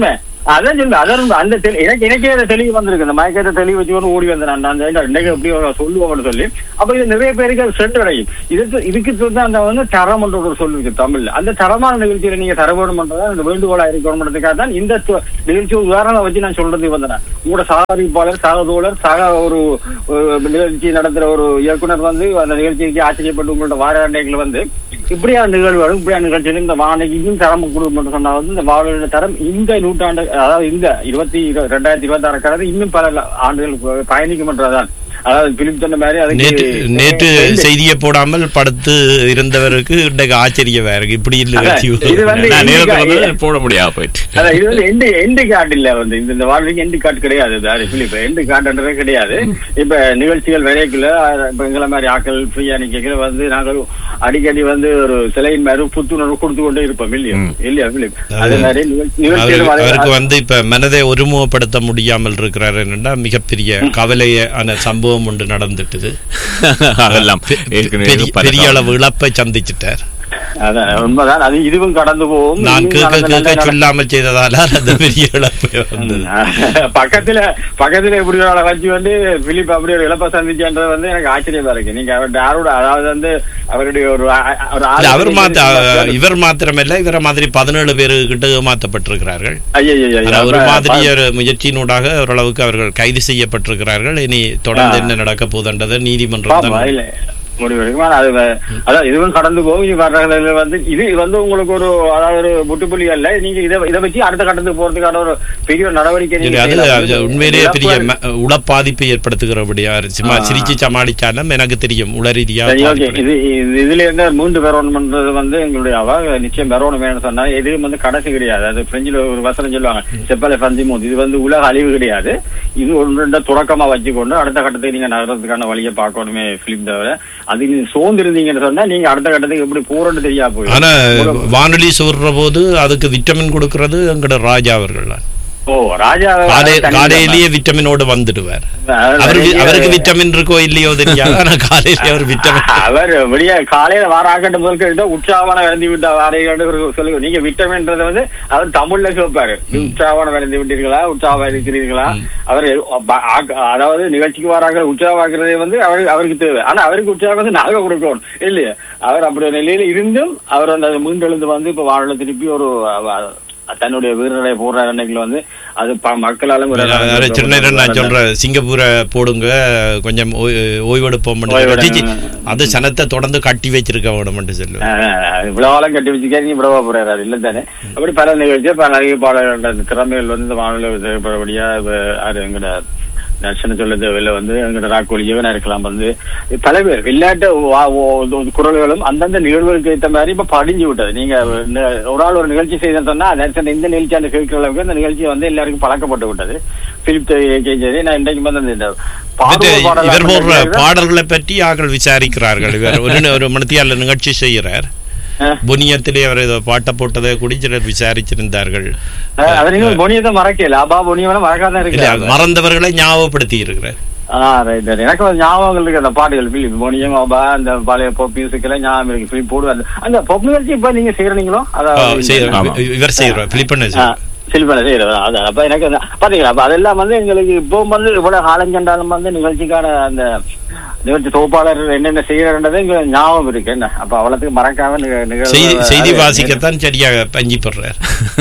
அதான் சொல்லு அதான் அந்த தெளி- எனக்கு எனக்கே அந்த தெளிவு வந்திருக்கு இந்த மயக்கத்தை தெளிவு வச்சுக்கொண்டு ஓடி வந்தேன் நான் அந்த இந்த இன்னைக்கு எப்படி சொல்லுவோம்னு சொல்லி அப்ப இது நிறைய பேருக்கு அது சென்றடையும் இதுக்கு இதுக்கு வந்து அந்த வந்து தரம் என்ற ஒரு சொல் இருக்கு தமிழ்ல அந்த தரமான நிகழ்ச்சியில நீங்க தர வேணும்ன்றதா இந்த வேண்டுகோளா இருக்கணும்ன்றதுக்காக தான் இந்த து- நிகழ்ச்சி உதாரணம் வச்சு நான் சொல்றது வந்தேன் உங்களோட சகாரிப்பாளர் சக தோழர் சக ஒரு ஒரு நிகழ்ச்சி நடத்துற ஒரு இயக்குனர் வந்து அந்த நிகழ்ச்சிக்கு ஆச்சரியப்பட்டு உங்களோட வாராண்டைகள் வந்து இப்படியான நிகழ்வுகளும் இப்படியான நிகழ்ச்சிகள் இந்த வாழைக்கு இன்னும் தரம் கொடுக்கும் சொன்னா வந்து இந்த வாழையோட தரம் இந்த நூற்றாண்டு அதாவது இந்த இருபத்தி இரு- ரெண்டாயிரத்தி இருபத்தி ஆறு கடந்து இன்னும் பல ல- ஆண்டுகள் பயணிக்கும் என்றதான் அதாவது பிலிப் சொன்ன மாதிரி நேற்று அதுக்கு நேற்று செய்தியை போடாமல் படுத்து இருந்தவருக்கு இன்றைக்கு ஆச்சரியம் வேற இப்படி இல்லை அதான், இது வந்து நான் நேரத்துக்கு இந்திக்கா- வந்து போட முடியாது போயிட்டு அதான் இது வந்து எண்டு எண்டு கார்டு இல்ல வந்து இந்த இந்த வாழ்க்கைக்கு எண்டு கார்டு கிடையாது தாரி பிலிப் எண்டு கார்டுன்றதே கிடையாது இப்ப நிகழ்ச்சிகள் விரைக்குள்ள இப்ப எங்களை மாதிரி ஆக்கள் ஃப்ரீயா நிக்கல வந்து நாங்கள் அடிக்கடி வந்து ஒரு சிலையின் மாதிரி புத்துணர்வு கொடுத்து கொண்டே இருப்போம் இல்லையா இல்லையா பிலிப் அதே மாதிரி நிகழ்ச்சி- நிகழ்ச்சிகளும் அவருக்கு அதே- அவருக்கு வந்து இப்ப மனதை ஒருமுகப்படுத்த முடியாமல் இருக்கிறார் என்னன்னா மிகப்பெரிய கவலையான சம்பவம் ஒன்று நடந்துட்டுது அதெல்லாம் ஏற்கனவே பெரிய பல பெரிய அளவு இழப்பை சந்திச்சிட்டார் அதான் உண்மைதான் அது இதுவும் கடந்து போகும் நான் இதுவும் கேட்க கடந்து கேட்க நல்ல- சொல்லாமல் செய்ததால அந்த பெரிய இழப்பு வந்தது பக்கத்துல பக்கத்துல இப்படி ஒரு ஆளை வச்சு வந்து பிலிப் அப்படி ஒரு இழப்ப சந்திச்சுன்றது வந்து எனக்கு ஆச்சரியமா இருக்கு நீங்க அவருடைய யாரோட அதாவது வந்து அவருடைய ஒரு ஆ- ஒரு இல்ல, ஆளை அவர் மாத்த பத்தி- இவர் மாத்திரமல்ல இவரை மாதிரி பதினேழு பேரு கிட்ட ஏமாத்தப்பட்டிருக்கிறார்கள் ஐயையையையோ, ஆனா ஒரு அப்ப- மாதிரி ஒரு முயற்சியினூடாக ஓரளவுக்கு அவர்கள் கைது செய்யப்பட்டிருக்கிறார்கள் இனி தொடர்ந்து என்ன நடக்க போகுதுன்றதை நீதிமன்றம் பாப்போம், தான் இல்ல முடிவெடுக்கும் ஆனா அது வே- அதான் இதுவும் கடந்து போகும் இது வர்றதுல வந்து இது வந்து உங்களுக்கு ஒரு அதாவது ஒரு முட்டுப்புள்ளி அல்ல நீங்க இதை இதை வச்சு அடுத்த கட்டத்துக்கு போறதுக்கான ஒரு பெரிய ஒரு நடவடிக்கை நீங்க சரி, அது செய்யலாம். அது உண்மையிலேயே பெரிய இழப்பு- ம- உளப்பாதிப்பை ஏற்படுத்துகிறபடியா சும்மா சிரிச்சு சமாளிச்சாலும் எனக்கு தெரியும் உளரீதியா சரி, ஓகே. பாதிப்பு. இது இது- இதுல இருந்து மூன்று பெறணும்ன்றது வந்து எங்களுடைய அவ நிச்சயம் பெறணும் வேணும்னு சொன்னா எதுவும் வந்து கடைசி கிடையாது அது பிரெஞ்சில் ஒரு வசனம் சொல்லுவாங்க செப்பலை பந்திமோத் இது வந்து உலக அழிவு கிடையாது இது ஒன்று தொடக்கமா வச்சுக்கொண்டு அடுத்த கட்டத்துக்கு நீங்க நகரத்துக்கான வழியை பார்க்கணுமே பிலிப் தவிர அது நீங்க சோர்ந்திருந்தீங்கன்னு சொன்னா நீங்க அடுத்த கட்டத்துக்கு எப்படி போறோம்னு தெரியா போய் ஆனா வானொலி சொல்ற போது அதுக்கு விட்டமின் கொடுக்கறது எங்கட ராஜா அவர்கள் தான். ஓ ராஜா காலை- காலையிலேயே விட்டமினோடு வந்துடுவார் அவருக்கு அவருக்கு விட்டமின் இருக்கோ இல்லையோ தெரியாது ஆனா காலையிலே அவர் விட்டமின் அவர் விடிய காலையில வாராக்கட்டு முதல் உற்சாகமான விளைந்து விட்ட வாரையாண்டு சொல்லுங்க நீங்க விட்டமின்றது வந்து அவர் தமிழ்ல கேட்பாரு உற்சாகமான விளைந்து விட்டீர்களா உற்சாகம் இருக்கிறீர்களா அவர் ப- ஆக்க- அதாவது நிகழ்ச்சிக்கு வராங்க உற்சாகமாக்குறதே வந்து அவருக்கு அவருக்கு தேவை ஆனா அவருக்கு உற்சாகம் வந்து நாங்க கொடுக்கணும் இல்லையா அவர் அப்படி ஒரு நிலையில இருந்தும் அவர் அந்த மீண்டெழுந்து வந்து இப்ப வாழ திருப்பி ஒரு அவ- தன்னுடைய வீரரை போடுற அன்னைக்குல வந்து அது ப- மக்களாலும் ஒரு- அரை சின்ன நான் சொல்றேன் சிங்கப்பூரை போடுங்க கொஞ்சம் ஓய்- ஓய்வெடுப்போம் ஓய்வெடுங்க. அது சனத்தை தொடர்ந்து கட்டி வச்சிருக்க வேணும்னு சொல்லுவேன் ஆஹ் இவ்வளவு காலம் கட்டி வச்சுக்காரு நீ விடவா போறாரு அது இல்லை தானே அப்படி பல நிகழ்ச்சி பல அறிவிப்பாளர்கள் அந்த திறமைகள் வந்து இந்த வானொலி தேவைப்படபடியா அது எங்கட நர்சன சொல்ல தேவையில்ல வந்து எங்கட ராக்கோலி ஜீவனா இருக்கலாம் வந்து பல பேர் விளையாட்டு வா- ஓ- குரல்களும் அந்தந்த நிகழ்வுகளுக்கு ஏற்ற மாதிரி இப்ப படிஞ்சு விட்டது நீங்க ந- ஒரு ஆள் ஒரு நிகழ்ச்சி செய்தேன்னு சொன்னா நர்சன் இந்த நிகழ்ச்சி அந்த கேட்கிற அளவுக்கு அந்த நிகழ்ச்சி வந்து எல்லாருக்கும் பழக்கப்பட்டு விட்டது பிலிப் சரி நான் இன்றைக்கு வந்து அந்த மற்ற பாடல் பாடல் இவர் போடுற நிகழ்ச்சிகள் பாடல்களை பற்றி ஆக்கள் விசாரிக்கிறார்கள் இவர் ஒரு ஒரு மணித்தியால நிகழ்ச்சி செய்கிறார் ஆஹ் புனியத்திலே அவர் ஏதோ பாட்டை போட்டதை கூட சிலர் விசாரிச்சிருந்தார்கள் அஹ் அது நீங்க பொனியத்தை மறக்கல அப்பா பொனியவன மறக்காதான் இல்ல, இருக்கு மறந்தவர்களை ஞாபகப்படுத்தி இருக்கிறார் ஆ ரைட் ரைட் எனக்கு ஒரு ஞாபகம் இருக்கு அந்த பாட்டுகள் பிலிப் பொனியம் அப்பா அந்த பழைய பாப் மியூசிக் எல்லாம் ஞாபகம் இருக்கு பிலிப் போடுவார் அந்த பாப் மியூசிக் இப்ப நீங்க செய்யறீங்களோ அதாவது ஆமா. இவர் செய்கிறார் பிலிப்பண்ண சில்பன செய்யறது அதான் அப்ப எனக்கு அந்த- பாத்தீங்களா அப்ப அதெல்லாம் வந்து எங்களுக்கு இப்போ வந்து இவ்வளவு காலம் சென்றாலும் வந்து நிகழ்ச்சிக்கான அந்த நிகழ்ச்சி தொகுப்பாளர் என்னென்ன செய்யறன்றது எங்க ஞாபகம் இருக்கு என்ன அப்ப அவ்வளவுக்கு மறக்காம நிக- நிகழ்வு- செய்தி செய்தி அது- வாசிக்கத்தான் சரியாக பஞ்சி போடுறார்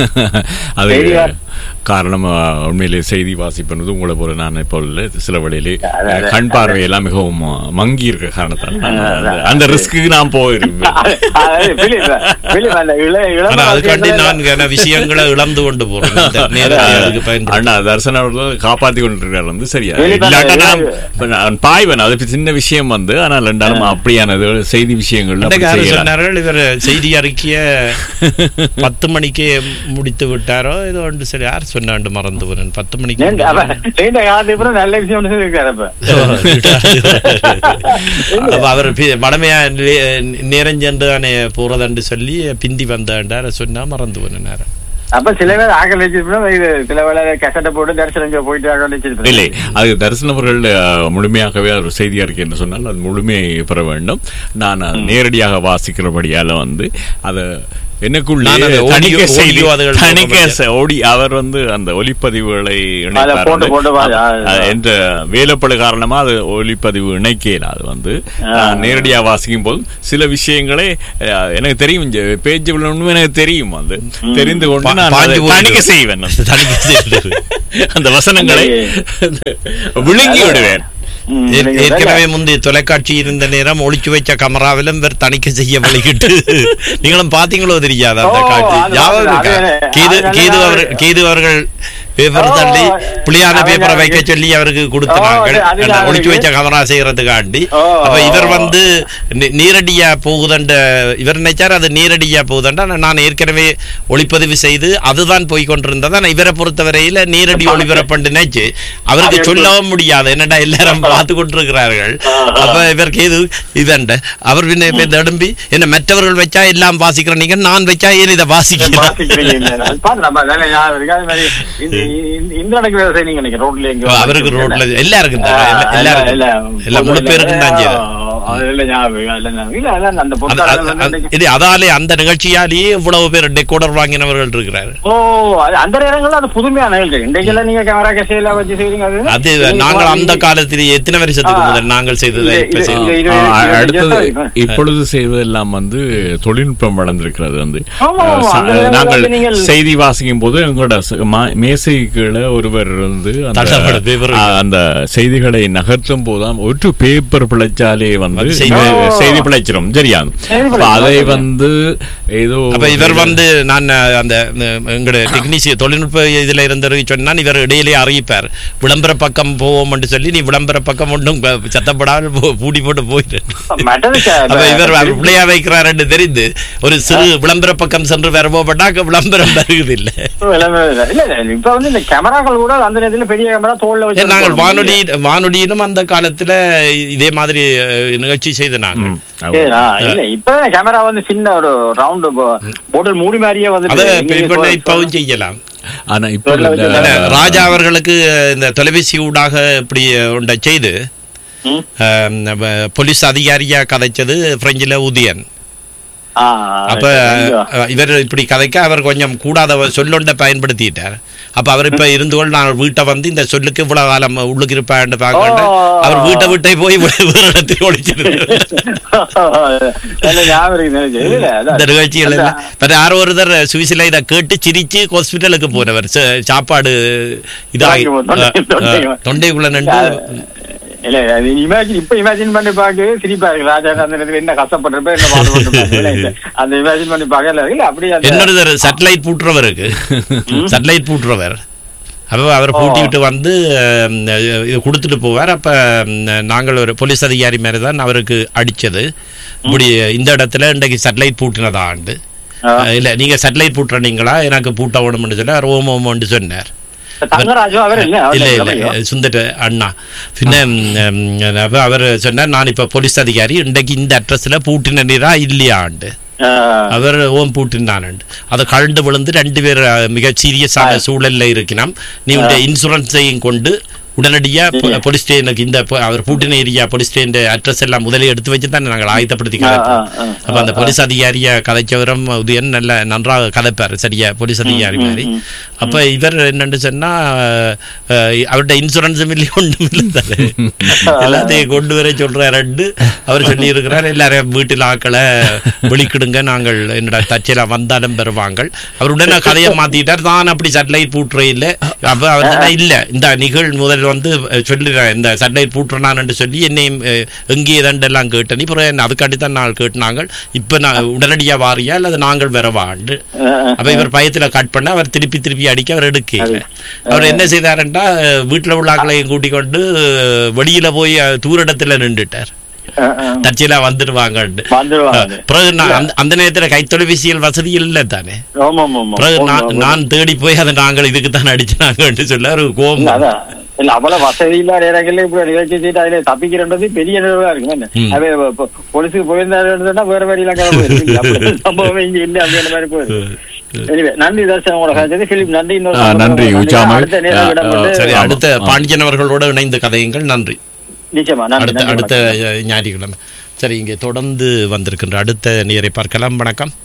அது செய்தியாளர். காரணம் அஹ், உண்மையிலே செய்தி வாசிப்பது உங்களை போல நான் இப்போ உள்ள சில வழியிலே அது- அது- கண் பார்வையெல்லாம் மிகவும் அஹ், மங்கி இருக்க காரணத்தால் நான் அந்த- அந்த ரிஸ்க்கு நான் போயிருப்பேன் அது- அது பிலிப், பிலிப் அந்த இள- இளம் ஆனா அதுக்காண்டி வாசிகள் நான் கன விஷயங்களை இழந்து கொண்டு போறேன் இந்த நேரத்தை அதுக்கு பயன்படுத்தி அண்ணா தர்சன் அவர்கள் காப்பாத்தி கொண்டிருக்காரு வந்து சரியா வெளிப்பட- இல்லாட்டா நான் இப்ப நான் பாய்வன் அது சின்ன விஷயம் வந்து ஆனால் ரெண்டாலும் அப்படியானது செய்தி விஷயங்கள் அப்படி இன்றைக்கு யாரு செய்யலாம். சொன்னார்கள் இவர் செய்தி அறிக்கைய பத்து மணிக்கே முடித்து விட்டாரோ ஏதோ ஒன்று சரி யார் சொன்னாண்டு மறந்து போனேன் பத்து மணிக்கு நீண்ட அவ- நீண்ட காலத்துக்கு அப்புறம் நல்ல விஷயம் ஒண்ணு சொல்லியிருக்காரு அப்ப அப்ப அவர் பி- வடமையா நே- நேரம் சென்று தானே போறதண்டு சொல்லி பிந்தி வந்தாண்டார சொன்னா மறந்து போனேன் நேரம் அப்ப சில பேர் ஆகல் வச்சிருப்போம் இது சில வேலை கசட்டை போட்டு தரிசனம் போயிட்டு ஆகல் வச்சிருப்போம் இல்லை அது தரிசனம் அவர்கள் அஹ், முழுமையாகவே ஒரு செய்தி அறிக்கை என்று சொன்னால் அது முழுமையை பெற வேண்டும் நான் அது நேரடியாக வாசிக்கிறபடியால வந்து அதை எனக்குள்ளே நான் அந்த தணிக்கை audio- செய்தி audio அதுகள் தணிக்கை போக செ- ஓடி அவர் வந்து அந்த ஒலிப்பதிவுகளை இணைத்தார் போட்டு- வந்து. போட்டு பாரு. அது- அது என்ற வேலைப்படு காரணமா அது ஒலிப்பதிவு இணைக்கல அது வந்து நான் நேரடியா வாசிக்கும் போது சில விஷயங்களே அஹ், எனக்கு தெரியும் இந்த பேஜ் விழணும் எனக்கு தெரியும் வந்து தெரிந்து கொண்டு பா- நான் பாஞ்சு அதை போயிடுது. தணிக்கை செய்வேன் வந்து. தணிக்கை செய்வது. அந்த வசனங்களை விழுங்கி விடுவேன் ம், ஏற்- நீங்க ஏற்கனவே முந்தைய தொலைக்காட்சி இருந்த நேரம் ஒளிச்சு வச்ச கமராவிலும் இவர் தணிக்கை செய்ய வழிகிட்டு நீங்களும் பாத்தீங்களோ தெரியாது அந்த ஓ, காட்சி அது ஞாபகம் அது இருக்கா? அது கீது அது கீது அது அவர் கீது அவர்கள் பேப்பர் ஓ, தள்ளி புளியான அது பேப்பரை அது வைக்க சொல்லி அவருக்கு கொடுத்தாங்க அது- அது அந்த அது ஒளிச்சு அது வச்ச கமரா செய்யறதுக்காண்டி ஓ, அப்ப இவர் ஓ. வந்து நி- நீரடியா போகுதண்ட இவர் நினைச்சார் அது நீரடியா போகுதண்டா நான் ஏற்கனவே ஒளிப்பதிவு செய்து அதுதான் போய் கொண்டிருந்ததா நான் இவரை பொறுத்தவரையில நீரடி ஒளிபரப்பண்டு நினைச்சு அவருக்கு அது சொல்லவும் முடியாது என்னடா எல்லாரும் பார்த்து கொண்டிருக்கிறார்கள் அப்ப இவருக்கு இது இதண்ட அவர் பின்ன இப்ப தடும்பி என்ன மற்றவர்கள் வச்சா எல்லாம் வாசிக்கிறேன் நீங்க நான் வச்சா ஏன் இதை வாசிக்கிறேன் வாசிக்கிறீங்க இல்ல. அது பாத்து நம்ம வேலை ஞாபகம் இருக்கு. அது மாதிரி இந்த- இந்த- இந்த நடக்கிற வேலை செய்றீங்க நீங்க ரோட்ல எங்க அவருக்கு ரோட்ல எல்லாருக்கும் தான். எல்லா- இல்ல, எல்லாருக்கும் இல்ல. எல்லா முழு பேருக்கும் தான் செய்யுது. அது இல்ல ஞாபகம் இருக்கு. அதுல ஞாபகம். இல்ல, இல்ல, அந்த அந்த- பொருட்கள் அந்த- வந்து அந்த- இது அதாலே அந்த நிகழ்ச்சியாலேயே இவ்வளவு பேர் டெக்கோடர் வாங்கினவர்கள் இருக்கிறார் ஓ அது அந்த நேரங்கள்ல அது புதுமையான நிகழ்ச்சி இன்றைக்கெல்லாம் நீங்க கேமரா கேசையில வச்சு செய்றீங்க அது அது நீங்க நாங்கள் சும்மா அந்த காலத்திலேயே எத்தனை வருஷத்துக்கு ஆ. முதல் நாங்கள் செய்ததை இது- இப்ப இது- செய்தோம். இது- ஆ, இருபது- அடுத்தது இருபது வருஷம் இப்பொழுது செய்வதெல்லாம் வந்து தொழில்நுட்பம் வளர்ந்திருக்கிறது வந்து ஆமா, ஆமா, ச- அந்த நேரத்துல நாங்கள் வந்து நீங்கள் செய்தி வாசிக்கும் போது எங்களோட ச- மா- மேசை கீழே ஒருவர் வந்து அந்த தட்டப்பட paper ஆ, அந்த செய்திகளை நகர்த்தும் போதுதான் ஒரு பேப்பர் பிழைச்சாலே வந்து அது செய்தி- மே- செய்தி பிழைச்சிரும் சரியா செய்தி அப்ப அதை பிழைச்சிரும். வந்து ஏதோ அப்ப இவர் வந்து நான் அஹ், அந்த எங்களோட டெக்னீசிய தொழில்நுட்ப இதுல இருந்தவருக்கு சொன்னா இவர் இடையிலே அறிவிப்பார் விளம்பர பக்கம் போவோம்னு சொல்லி நீ விளம்பர பக்கம் ஒன்றும் சத்தப்படாமல் போ- பூடி போட்டு போயிட்டு மற்றது ச- அப்ப இவர் அவர் பிள்ளையா வைக்கிறாருன்னு தெரிந்து ஒரு சிறு விளம்பர பக்கம் சென்று வரப்போப்பட்டா விளம்பரம் வருகிறது இல்ல விளம்பரம் இல்ல. இல்ல, இல்ல, இப்ப வந்து இந்த கேமராக்கள் கூட அந்த நேரத்துல பெரிய கேமரா தோல்ல வச்சு நாங்கள் வானொலி வானொலியிலும் அந்த காலத்துல இதே மாதிரி அஹ், நிகழ்ச்சி செய்த நாங்கள் ம், சரி, ஆ, இல்ல இப்ப கேமரா வந்து சின்ன ஒரு ரவுண்ட் போட்டல் மூடி மாதிரியே வந்து அதை இப்ப- இப்ப இப்பவும் செய்யலாம் ஆனா இப்போ சொல்ல இந்த- வச்சு- இல்ல, ராஜா அவர்களுக்கு இந்த தொலைபேசி ஊடாக இப்படி ஒன்றை செய்து ம். அஹ், நம்ம போலீஸ் அதிகாரியா கதைச்சது பிரெஞ்சில உதயன் ஆ, அப்ப அஹ், இவர் இப்படி கதைக்க அவர் கொஞ்சம் கூடாத சொல்லொண்ட பயன்படுத்திட்டார் அப்ப அவர் இப்ப இருந்து கொண்டு நான் வீட்டை வந்து இந்த சொல்லுக்கு இவ்வளவு காலம் உள்ளுக்கு இருப்பான்னு பார்க்க ஓ. அவர் வீட்டை விட்டே போய் வேறு இடத்தில் ஒழிச்சிருந்தார் நல்ல ஞாபகம் இருக்கு நினைச்சு. இல்ல, அதான். இந்த நிகழ்ச்சிகள் எல்லாம் பட் யாரோ ஒருத்தர் சுவிஸ்ல இதை கேட்டு சிரிச்சு ஹாஸ்பிட்டலுக்கு போனவர் ச- சாப்பாடு இதாகி தொண்டை- தொண்டை- தொண்டை- தொண்டைக்குள்ள நின்று இல்ல அது இமேஜின் இப்ப இமேஜின் பண்ணி பாக்க சிரிப்பா இருக்கு ராஜா அந்த நேரத்துல என்ன கஷ்டப்பட்டிருப்ப என்ன பாடுபட்டிருப்பாங்க இல்ல, இல்ல. அந்த இமேஜின் பண்ணி பார்க்க இல்ல இல்ல அப்படி அந்த என்னொருத்தர் சேட்டலைட் பூட்டுறவருக்கு சேட்டலைட் பூட்டுறவர் அப்போ அவர் பூட்டி விட்டு வந்து அஹ், இது கொடுத்துட்டு போவார் அப்ப ம், நாங்கள் ஒரு போலீஸ் அதிகாரி மாதிரி தான் அவருக்கு அடிச்சது இப்படி இந்த இடத்துல இன்றைக்கு சேட்டலைட் பூட்டினதாண்டு ஆ. இல்ல நீங்க சேட்டலைட் பூட்டுறீங்களா எனக்கு பூட்ட வேணும்னு சொல்லி அவர் ஓம் ஓமோன்னு சொன்னார் தங்கராஜு அவர் இல்ல அவர் இல்ல இல்லையோ? இல்ல சுந்தர அண்ணா பின்ன ம், அப்ப அவர் சொன்னார் நான் இப்ப போலீஸ் அதிகாரி இன்றைக்கு இந்த அட்ரஸ்ல பூட்டின நீரா இல்லையாண்டு ஆ. அவர் ஓம் பூட்டினான் அதை கழண்டு விழுந்து ரெண்டு பேர் அஹ், மிக சீரியஸான சூழல்ல இருக்கணும் நீ உடைய இன்சூரன்ஸையும் கொண்டு உடனடியா பொ- போலீஸ் ஸ்டேஷனுக்கு இந்த பொ- அவர் பூட்டின ஏரியா போலீஸ் ஸ்டேஷன் அட்ரஸ் எல்லாம் முதலே எடுத்து வச்சு தான் நாங்கள் ஆயத்தப்படுத்தி கதைப்போம் ஆ, ஆ, அப்ப அந்த போலீஸ் அதிகாரியா கதைச்சவரும் உதயன் நல்ல நன்றாக கதைப்பார் சரியா போலீஸ் அதிகாரி மாதிரி அப்ப இவர் என்னன்னு சொன்னா அஹ், அவர்ட்ட இன்சூரன்ஸும் இல்லை ஒன்றும் இல்லை தானே எல்லாத்தையும் கொண்டு வர சொல்றாரு அவர் சொல்லி இருக்கிறார் எல்லாரையும் வீட்டில் ஆக்களை வெளிக்கிடுங்க நாங்கள் என்னோட தச்சையில வந்தாலும் பெறுவாங்க அவர் உடனே கதையை மாத்திட்டார் தான் அப்படி சட்டலைட் பூட்டுறே இல்லை அப்ப அவர் சொன்னா, இல்ல இந்த நிகழ் முதல் வந்து அஹ், சொல்லிடுறேன் இந்த சட்டலைட் பூட்டுறான்னு சொல்லி என்னையும் அஹ், எங்கே தண்டெல்லாம் கேட்டேன் அப்புறம் என்ன அதுக்காண்டி தான் நாங்கள் கேட்டினாங்க இப்ப நான் உடனடியா வாரியா அல்லது நாங்கள் வரவாண்டு ஆ, ஆ. அப்ப இவர் பயத்துல கட் பண்ண அவர் திருப்பி திருப்பி அடிக்க அவர் எடுக்கல அவர் என்ன செய்தாருன்னா வீட்டுல உள்ள ஆக்களையும் கூட்டிக் கொண்டு வெளியில போய் அஹ், தூரடத்துல நின்றுட்டார் ஆ, ஆ. தற்செயலா வந்துடுவாங்கன்னு வந்துருவாங்க பிறகு நான் அந்த- அந்த நேரத்துல கைத்தொலைபேசிகள் வசதி இல்லை தானே ஆமா ஆமா ஆமா பிறகு ஆமா, நான் ஆமா. நான் தேடி போய் அதை நாங்கள் இதுக்கு தான் அடிச்சாங்கன்னு சொல்ல ஒரு கோபம் இல்ல, அதான் இல்ல அவ்வளவு வசதி இல்லாத இடங்கள்ல இப்படி நிகழ்ச்சி செய்து அதுல தப்பிக்கிறன்றது பெரிய நிகழ்வா இருக்கு என்ன? ம். அது இப்போ போலீஸுக்கு போயிருந்தாருன்னா வேற மாதிரி எல்லாம் கிளம்ப போயிருக்கு அப்படி சம்பவமே இங்க இல்ல அப்படின்ற மாதிரி போயிருக்கு Anyway, நன்றி தர்ஷன் உங்களை கழிச்சது பிலிப் நன்றி இன்னொரு ஆ, நன்றி, உச்சாமல். அடுத்த நேரம் இடம் ஆ, கொண்டு- சரி ஆமா. அடுத்த ஆ. பாண்டியன் அவர்களோட இணைந்து கதையுங்கள் நன்றி நிச்சயமா நன்றி அடுத்த நன்றி, அடுத்த வணக்கம். அஹ், ஞாயிற்றுக்கிழமை சரி இங்கே தொடர்ந்து வந்திருக்கின்ற அடுத்த நேரை பார்க்கலாம் வணக்கம்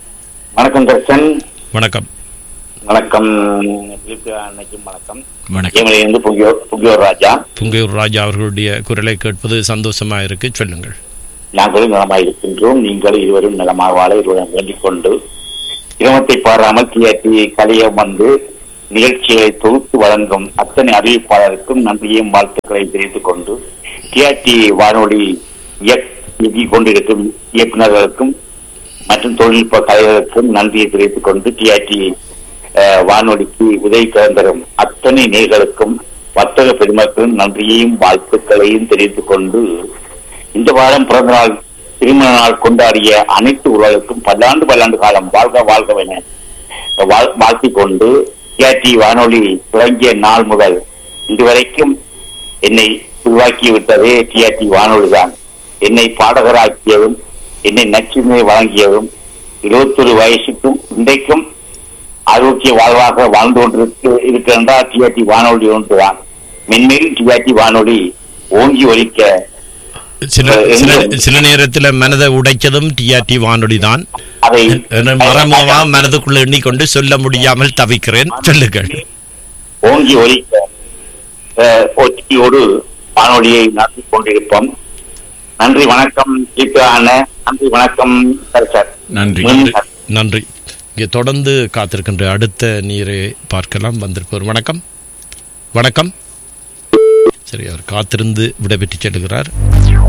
வணக்கம் கருத்தன் வணக்கம் வணக்கம் தீபிகா அன்னைக்கும் வணக்கம் வணக்கம் இருந்து புகியோர் புகியோர் ராஜா புங்கையூர் ராஜா அவர்களுடைய குரலை கேட்பது சந்தோஷமா இருக்கு சொல்லுங்கள் நாங்களும் நலமாக இருக்கின்றோம் நீங்கள் இருவரும் நலமாக வாழ இருவரும் வேண்டிக் கொண்டு இரவத்தை பாராமல் டிஆர்டி கலையம் வந்து நிகழ்ச்சிகளை தொகுத்து வழங்கும் அத்தனை அறிவிப்பாளருக்கும் நன்றியையும் வாழ்த்துக்களை தெரிவித்துக் கொண்டு டிஆர்டி வானொலி இயக்- இயக்கிக் கொண்டிருக்கும் இயக்குநர்களுக்கும் மற்றும் தொழில்நுட்ப கலைஞர்களுக்கும் நன்றியை தெரிவித்துக் கொண்டு டிஆர்டி வானொலிக்கு உதவி தரும் அத்தனை நேர்களுக்கும் வர்த்தக பெருமக்களும் நன்றியையும் வாழ்த்துக்களையும் தெரிவித்துக் கொண்டு இந்த வாரம் பிறந்த நாள் திருமண நாள் கொண்டாடிய அனைத்து உறவுகளுக்கும் பல்லாண்டு பல்லாண்டு காலம் வாழ்க வாழ்கவென வாழ்- வாழ்த்திக் கொண்டு டிஆர்டி வானொலி தொடங்கிய நாள் முதல் இன்று வரைக்கும் என்னை உருவாக்கி விட்டதே டிஆர்டி வானொலி தான் என்னை பாடகராக்கியதும் என்னை நச்சுமை வழங்கியதும் இருபத்தொரு வயசுக்கும் இன்றைக்கும் ஆரோக்கிய வாழ்வாக வாழ்ந்து கொண்டிருக்கு இருக்கின்றார் டிஆர்டி வானொலி ஒன்றுதான் மென்மேலும் டிஆர்டி வானொலி ஓங்கி ஒலிக்க சில சில சில நேரத்துல மனதை உடைச்சதும் டிஆர்டி வானொலி தான் அதை மரமமா மனதுக்குள்ள எண்ணிக்கொண்டு சொல்ல முடியாமல் தவிக்கிறேன் சொல்லுங்கள் ஓங்கி ஒலிக்க அஹ், ஒத்தியோடு வானொலியை நடத்தி கொண்டிருப்போம் நன்றி வணக்கம் கீதா அண்ணன் நன்றி வணக்கம் சார் சார் நன்றி மீண்டும் நன்றி இங்கே தொடர்ந்து காத்திருக்கின்ற அடுத்த நீரை பார்க்கலாம் வந்திருப்பவர் வணக்கம் வணக்கம் சரி அவர் காத்திருந்து விடைபெற்று செல்கிறார்